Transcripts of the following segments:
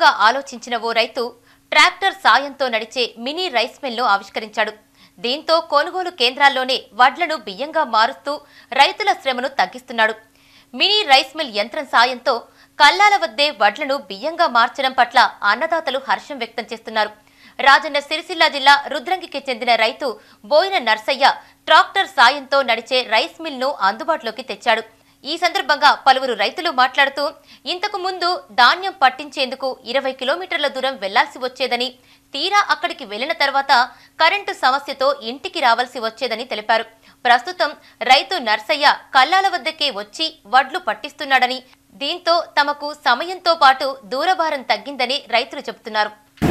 వినూత్నంగా ఆలోచించిన ఓ రైతు ట్రాక్టర్ సాయంతో నడిచే మినీ రైస్ మిల్ను ఆవిష్కరించాడు దీంతో కొనుగోలు కేంద్రాల్లోనే వడ్లను బియ్యంగా మారుస్తూ రైతుల శ్రమను తగ్గిస్తున్నాడు మినీ రైస్ మిల్ యంత్రం సాయంతో కల్లాల వద్దే వడ్లను బియ్యంగా మార్చడం పట్ల అన్నదాతలు హర్షం వ్యక్తం చేస్తున్నారు రాజన్న సిరిసిల్ల జిల్లా రుద్రంగికి చెందిన రైతు బోయిన నర్సయ్య ట్రాక్టర్ సాయంతో నడిచే రైస్ మిల్ను అందుబాటులోకి తెచ్చాడు ఈ సందర్భంగా పలువురు రైతులు మాట్లాడుతూ ఇంతకు ముందు ధాన్యం పట్టించేందుకు ఇరవై కిలోమీటర్ల దూరం వెళ్లాల్సి వచ్చేదని తీరా అక్కడికి వెళ్లిన తర్వాత కరెంటు సమస్యతో ఇంటికి రావాల్సి వచ్చేదని తెలిపారు ప్రస్తుతం రైతు నర్సయ్య కల్లాల వద్దకే వచ్చి వడ్లు పట్టిస్తున్నాడని దీంతో తమకు సమయంతో పాటు దూరభారం తగ్గిందని రైతులు చెబుతున్నారు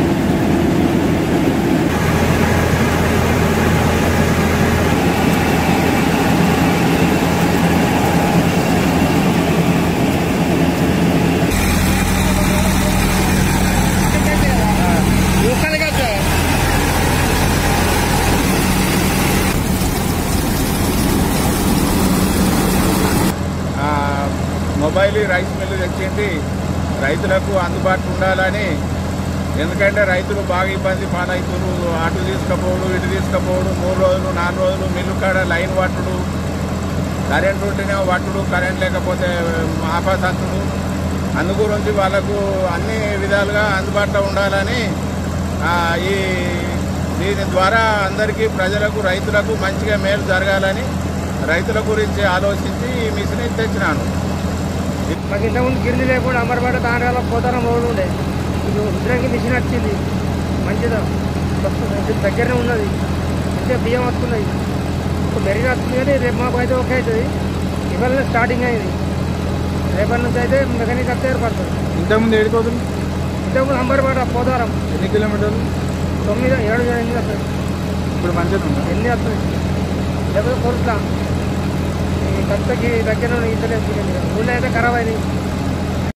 ఆ, మొబైల్ రైస్ మిల్లు తెచ్చింది రైతులకు అందుబాటులో ఉండాలని ఎందుకంటే రైతులు బాగా ఇబ్బంది పాలవుతురు అటు తీసుకపోవడు ఇటు తీసుకపోవడు మూడు రోజులు నాలుగు రోజులు మిల్లు కాడ లైన్ పట్టుడు కరెంట్ ఉంటేనే పట్టుడు కరెంట్ లేకపోతే ఆపాసత్తుడు అందు గురించి వాళ్ళకు అన్ని విధాలుగా అందుబాటులో ఉండాలని ఆ, ఈ దీని ద్వారా అందరికీ ప్రజలకు రైతులకు మంచిగా మేలు జరగాలని రైతుల గురించి ఆలోచించి ఈ మిషన్ తెచ్చినాను మాకు ఇంతకుముందు గిరిని లేకుండా అమరపేట తాండ్రాల పోతారం రోడ్డు ఉండే ఇప్పుడు రుద్రంగి మిషన్ వచ్చింది మంచిదా వస్తుంది దగ్గరనే ఉన్నది మంచిగా బియ్యం వస్తున్నాయి ఇప్పుడు మెరుగు వస్తుంది కానీ రేపు మాకు అయితే ఓకే అవుతుంది ఇవాళ స్టార్టింగ్ అయింది రేపటి నుంచి అయితే మెకానిక్ వస్తే ఏర్పడుతుంది ఇంతకుముందు ఏడిపోతుంది ఇంతకుముందు అంబర్పేట పోతారం ఎన్ని కిలోమీటర్లు తొమ్మిది ఏడు ఎనిమిది వస్తుంది ఇప్పుడు మంచిగా ఉందా ఎన్ని వస్తుంది లేకపోతే కొరుతా ఈ కత్తకి దగ్గర ఇంతలేదు ఊళ్ళో అయితే ఖరాబ్ అయింది